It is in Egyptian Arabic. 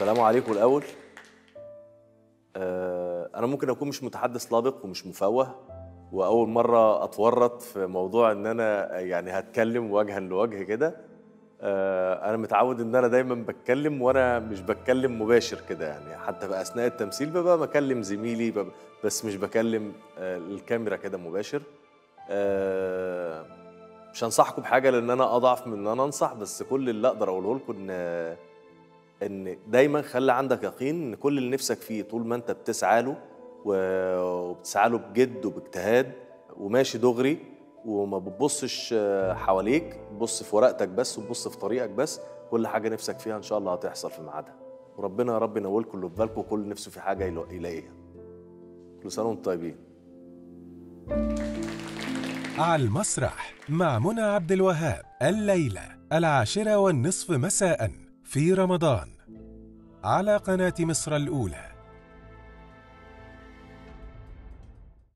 السلام عليكم الأول آه، أنا ممكن أكون مش متحدث لابق ومش مفوه وأول مرة أتورط في موضوع إن أنا يعني هتكلم وجها لوجه كده آه، أنا متعود إن أنا دايما بتكلم وأنا مش بتكلم مباشر كده يعني حتى في أثناء التمثيل ببقى بكلم زميلي ببقى بس مش بكلم آه، الكاميرا كده مباشر آه، مش هنصحكم بحاجة لأن أنا أضعف من إن أنا أنصح بس كل اللي أقدر أقوله لكم إن ان دايما خلي عندك يقين ان كل اللي نفسك فيه طول ما انت بتسعى له و- وبتسعى له بجد وباجتهاد وماشي دغري وما بتبصش آه، حواليك بص في ورقتك بس وبص في طريقك بس كل حاجه نفسك فيها ان شاء الله هتحصل في ميعادها وربنا يا رب ينولكم اللي في بالكم وكل نفسه في حاجه يلا- يلاقيها كل سنه وانتم طيبين على المسرح مع منى عبد الوهاب الليلة العاشرة والنصف مساء في رمضان على قناة مصر الأولى